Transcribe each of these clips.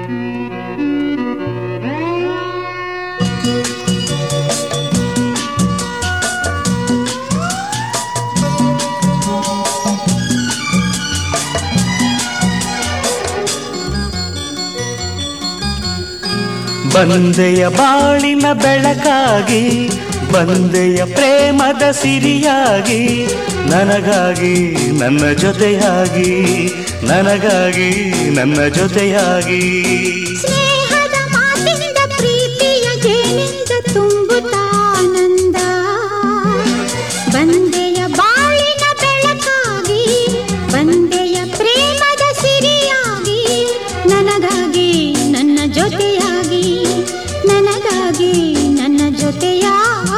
ಬಂದೆಯ ಬಾಳಿನ ಬೆಳಕಾಗಿ ಬಂದೆಯ ಪ್ರೇಮದ ಸಿರಿಯಾಗಿ ನನಗಾಗಿ ನನ್ನ ಜೊತೆಯಾಗಿ ನನಗಾಗಿ ನನ್ನ ಜೊತೆಯಾಗಿ ಸ್ನೇಹದ ಮಾತಿನಿಂದ ಪ್ರೀತಿಯ ಜೇನಿಂದ ತುಂಬುತ್ತಾನಂದ ಬಂದೆಯ ಬಾಳಿನ ಬೆಳಕಾಗಿ ಬಂದೆಯ ಪ್ರೇಮದ ಸಿರಿಯಾಗಿ ನನಗಾಗಿ ನನ್ನ ಜೊತೆಯಾಗಿ ನನಗಾಗಿ ನನ್ನ ಜೊತೆಯಾಗಿ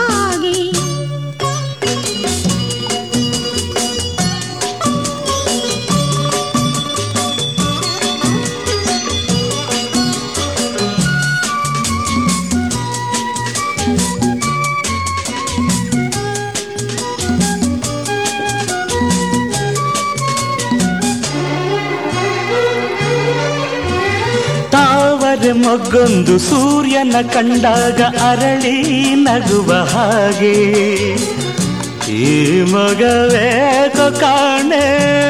ತಾವರೆ ಮೊಗ್ಗೊಂದು ಸೂರ್ಯನ ಕಂಡಾಗ ಅರಳಿ ನಗುವ ಹಾಗೆ ಈ ಮಗವೇಕೋ ಕಾಣೆ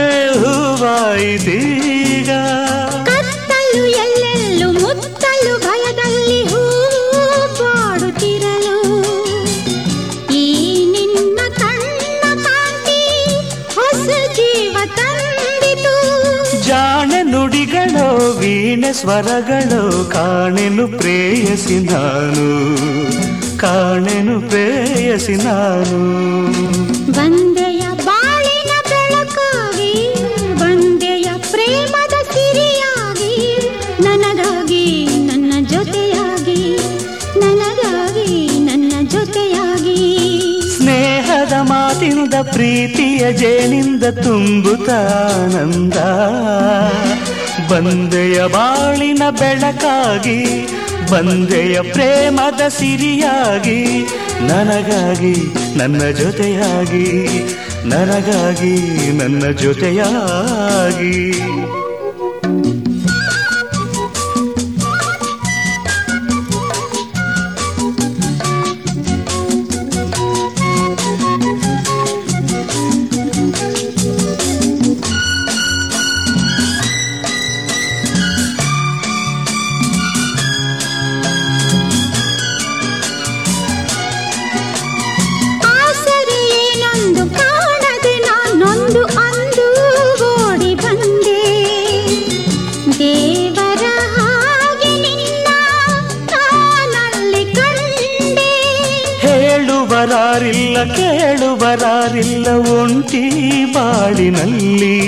ಹೂವಾಯಿತೀಗ ಕತ್ತಲು ಎಲ್ಲೆಲ್ಲೂ ಮುತ್ತಲು ಭಯದಲ್ಲಿ ಹೂವು ಬಾಡುತ್ತಿರಲು ಈ ನಿನ್ನ ಕಣ್ಣ ಕಾಂತಿ ಹೊಸ ಜೀವ ತಂದಿತು ಜಾಣೆ ನುಡಿಗಳೋ ವೀಣೆ ಸ್ವರಗಳೋ ಕಾಣೆನು ಪ್ರೇಯಸಿ ನಾನು ಕಾಣೆನು ಪ್ರೇಯಸಿ ನಾನು ಬಂದೆಯ ಬಾಳಿನ ಬೆಳಕಾಗಿ ಬಂದೆಯ ಪ್ರೇಮದ ಸಿರಿಯಾಗಿ ನನಗಾಗಿ ನನ್ನ ಜೊತೆಯಾಗಿ ನನಗಾಗಿ ನನ್ನ ಜೊತೆಯಾಗಿ ಸ್ನೇಹದ ಮಾತಿಂದ ಪ್ರೀತಿಯ ಜೇನಿಂದ ತುಂಬುತ್ತಾನಂದ ಬಂದೆಯ ಬಾಳಿನ ಬೆಳಕಾಗಿ ಬಂದೆಯ ಪ್ರೇಮದ ಸಿರಿಯಾಗಿ ನನಗಾಗಿ ನನ್ನ ಜೊತೆಯಾಗಿ ನನಗಾಗಿ ನನ್ನ ಜೊತೆಯಾಗಿ ಆಸರೆ ಏನೊಂದು ಕಾಣದೆ ನಾನೊಂದು ಅಂದು ಓಡಿ ಬಂದೆ ದೇವರ ಹಾಗೆ ನಿನ್ನ ನಾನಲ್ಲಿ ಕಂಡೆ ಹೇಳುವರಾರಿಲ್ಲ ಕೇಳುವರಾರಿಲ್ಲ ಒಂಟಿ ಬಾಳಿನಲ್ಲಿ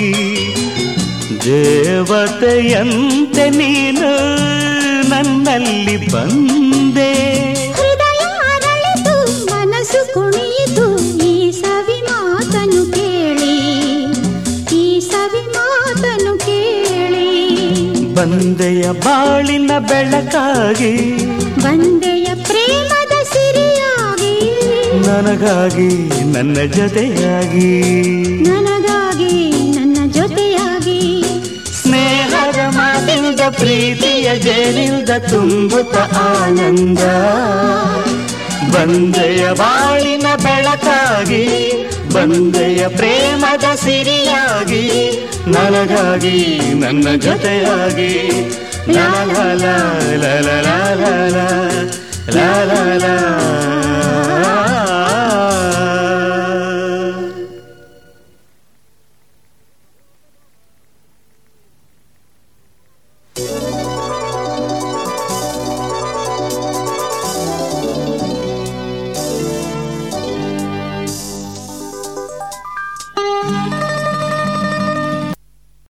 ದೇವತೆಯಂತೆ ನೀನು ನನ್ನಲ್ಲಿ ಬಂದೆ ಹೃದಯ ಅರಳಿತು ಮನಸ್ಸು ಕುಣಿಯಿತು ಈ ಸವಿ ಮಾತನು ಕೇಳಿ ಈ ಸವಿ ಮಾತನು ಕೇಳಿ ಬಂದೆಯ ಬಾಳಿನ ಬೆಳಕಾಗಿ ಬಂದೆಯ ಪ್ರೇಮದ ಸಿರಿಯಾಗಿ ನನಗಾಗಿ ನನ್ನ ಜೊತೆಯಾಗಿ ನನಗಾಗಿ ನನ್ನ ಜೊತೆಯಾಗಿ ಸ್ನೇಹದ ಮಾತಿಂದ ಪ್ರೀತಿಯ ಜೇನಿಂದ ತುಂಬುತ್ತ ಆನಂದ ಬಂದೆಯ ಬಾಳಿನ ಬೆಳಕಾಗಿ ಬಂದೆಯ ಪ್ರೇಮದ ಸಿರಿಯಾಗಿ ನನಗಾಗಿ ನನ್ನ ಜೊತೆಯಾಗಿ ಲಾ ಲಾ ಲಾ ಲಾ ಲಾ ಲಾ ಲಾ ಲಾ ಲಾ ಲಾ